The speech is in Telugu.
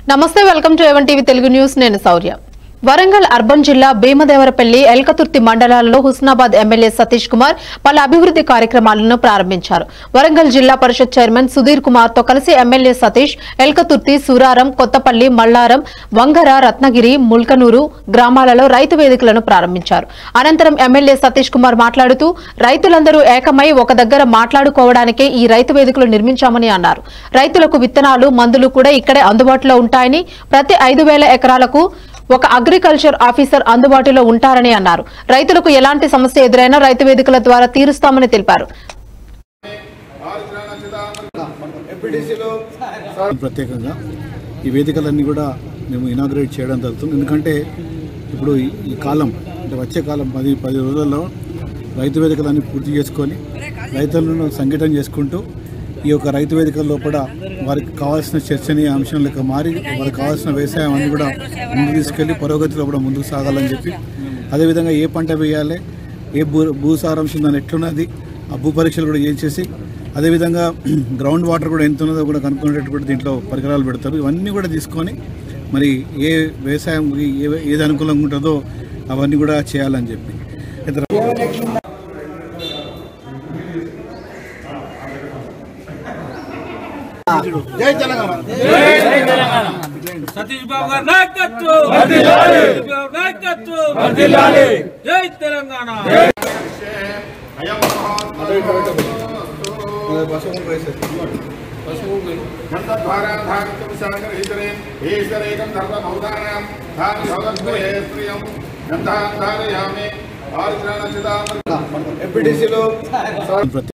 నమస్తే వెల్కమ్ టు ఎవన్ టీవీ తెలుగు న్యూస్ నేను శౌర్య వరంగల్ అర్బన్ జిల్లా భీమదేవరపల్లి ఎల్కతుర్తి మండలాలలో హుస్నాబాద్ ఎమ్మెల్యే సతీష్ కుమార్ పలు అభివృద్ధి కార్యక్రమాలను ప్రారంభించారు వరంగల్ జిల్లా పరిషత్ చైర్మన్ సుధీర్ కుమార్ తో కలిసి ఎమ్మెల్యే సతీష్ ఎల్కతుర్తి సూరారం కొత్తపల్లి మల్లారం వంగర రత్నగిరి ముల్కనూరు గ్రామాలలో రైతు వేదికలను ప్రారంభించారు అనంతరం ఎమ్మెల్యే సతీష్ కుమార్ మాట్లాడుతూ రైతులందరూ ఏకమై ఒక దగ్గర మాట్లాడుకోవడానికే ఈ రైతు వేదికలు నిర్మించామని అన్నారు రైతులకు విత్తనాలు మందులు కూడా ఇక్కడే అందుబాటులో ఉంటాయని ప్రతి ఐదు వేల ఎకరాలకు ఒక అగ్రికల్చర్ ఆఫీసర్ అందుబాటులో ఉంటారని అన్నారు రైతులకు ఎలాంటి సమస్య ఎదురైనా రైతు వేదికల ద్వారా తీరుస్తామని తెలిపారు ప్రత్యేకంగా ఈ వేదికలన్నీ కూడా మేము ఇనాగ్రేట్ చేయడం జరుగుతుంది ఎందుకంటే ఇప్పుడు ఈ- ఈ కాలం అంటే వచ్చే కాలం పది పది రోజుల్లో రైతు వేదికలన్నీ పూర్తి చేసుకొని రైతులను సంఘటన చేసుకుంటూ ఈ యొక్క రైతు వేదికల లోపల వారికి కావాల్సిన చర్చనీయ అంశం లెక్క మారి వారికి కావాల్సిన వ్యవసాయం అన్ని కూడా ముందుకు తీసుకెళ్లి పురోగతిలో కూడా ముందుకు సాగాలని చెప్పి అదేవిధంగా ఏ పంట వేయాలి ఏ భూ భూసారాంశం దాని ఎట్లున్నది ఆ భూ పరీక్షలు కూడా చేసేసి అదేవిధంగా గ్రౌండ్ వాటర్ కూడా ఎంత ఉన్నదో కూడా కనుక్కునేటట్టు కూడా దీంట్లో పరికరాలు పెడతారు ఇవన్నీ కూడా తీసుకొని మరి ఏ వ్యవసాయంకి ఏ ఏది అనుకూలంగా ఉంటుందో అవన్నీ కూడా చేయాలని చెప్పి ఇతర సతీష్ బాబు గారి నాయకత్వం సతీష్ బాబు నాయకత్వం జై తెలంగాణ ఈశ్వరేకం ధర్మభూతానాం ధాని భగవద్గురే ప్రియం గంధాన్ ధారయామి ఆరుద్రాణ చిదామృత ప్రత్యేక